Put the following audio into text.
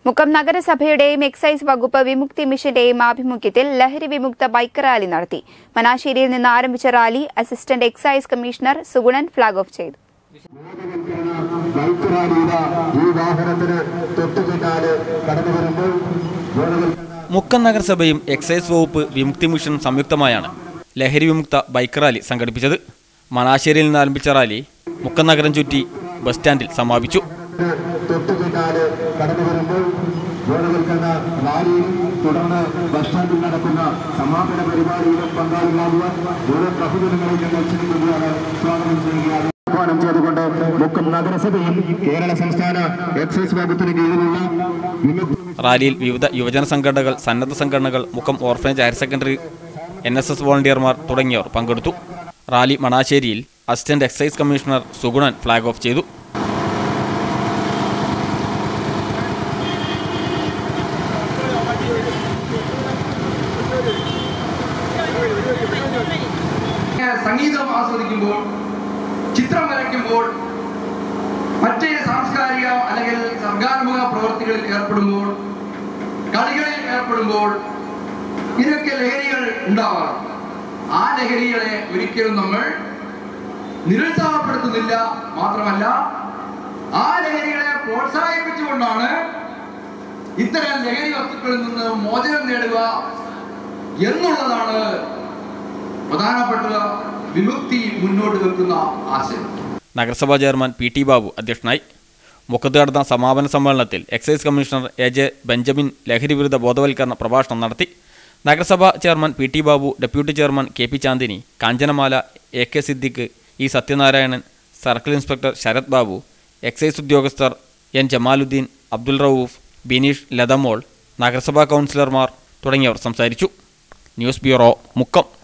Mukkam നഗരസഭയുടെയും excise വകുപ്പ് വിമുക്തി മിഷന്റെയും ആഭിമുഖ്യത്തിൽ ലഹരി വിമുക്ത ബൈക്ക് റാലി നടത്തി മനാശ്ശേരിയിൽ നിന്ന് ആരംഭിച്ച rally assistant excise commissioner Sugunan flag off ചെയ്തു ബൈക്ക് റാലിയുടെ ഈ വാഹനത്തിന് തൊട്ടു പിന്നാലെ കടന്നു വരുമ്പോൾ ബോധവൽക്കരണ മുക്കം നഗരസഭയും എക്സൈസ് വകുപ്പ് വിമുക്തി മിഷൻ സംയുക്തമായാണ് ലഹരി വിമുക്ത ബൈക്ക് റാലി സംഘടിപ്പിച്ചത് മണാശ്ശേരിയിൽ നിന്ന് ആരംഭിച്ച റാലി മുക്കം നഗരം ചുറ്റി ബസ് സ്റ്റാൻഡിൽ സമാപിച്ചു തൊട്ടു പിന്നാലെ കടന്നു വരുമ്പോൾ ബോധവൽക്കരണ റാലിയിൽ തുടർന്ന് ബസ് സ്റ്റാൻഡിൽ നടക്കുന്ന സമാപന പരിപാടിയിലും പങ്കാളികളാകുവാൻ ഓരോ പ്രഭുജനങ്ങളെ ഞങ്ങൾ ക്ഷണിക്കുകയാണ് സ്വാഗതം ചെയ്യുകയാണ് ആഹ്വാനം ചെയ്തുകൊണ്ട് മുക്കം നഗരസഭയും കേരള സംസ്ഥാന എക്സൈസ് വകുപ്പിന് കീഴിലുള്ള വിമുക്തി റാലിയിൽ വിവിധ യുവജന സംഘടനകൾ സന്നദ്ധ സംഘടനകൾ Mukkam orphanage higher secondary N S S വോളണ്ടിയർമാർ തുടങ്ങിയവർ പങ്കെടുത്തു റാലി മണാശ്ശേരിയിൽ assistant excise commissioner Sugunan flag off ചെയ്തു സംഗീതം ആസ്വദിക്കുമ്പോൾ ചിത്രം വരയ്ക്കുമ്പോൾ മറ്റ് സാംസ്കാരിക അല്ലെങ്കിൽ സർഗാത്മക പ്രവൃത്തികളിൽ ഏർപ്പെടുമ്പോൾ കളികളിൽ ഏർപ്പെടുമ്പോൾ ഇതിനൊക്കെ ലഹരികൾ ഉണ്ടാവാം ആ ലഹരികളെ ഒരിക്കലും നമ്മൾ നിരുത്സാഹപ്പെടുത്തുന്നില്ല മാത്രമല്ല ആ ലഹരികളെ പ്രോത്സാഹിപ്പിച്ചുകൊണ്ടാണ് ഇത്തരം ലഹരി വസ്തുക്കളിൽ നിന്ന് മോചനം നേടുക എന്നുള്ളതാണ് പ്രധാനപ്പെട്ട വിമുക്തി മുന്നോട്ട് വെക്കുന്ന ആശയം നഗരസഭാ ചെയർമാൻ പി ടി ബാബു അധ്യക്ഷനായി മുഖത്ത് നടന്ന സമാപന സമ്മേളനത്തിൽ excise commissioner A J Benjamin ലഹരി വിരുദ്ധ ബോധവൽക്കരണ പ്രഭാഷണം നടത്തി നഗരസഭാ chairman P T Babu deputy chairman K P Chandini Kanchanamala A K Siddique E Sathyanarayanan circle inspector Sarath Babu excise ഉദ്യോഗസ്ഥർ എൻ ജമാലുദ്ദീൻ അബ്ദുൾ റൌഫ് ബിനീഷ് ലതമോൾ നഗരസഭാ കൗൺസിലർമാർ തുടങ്ങിയവർ സംസാരിച്ചു ന്യൂസ് ബ്യൂറോ മുക്കം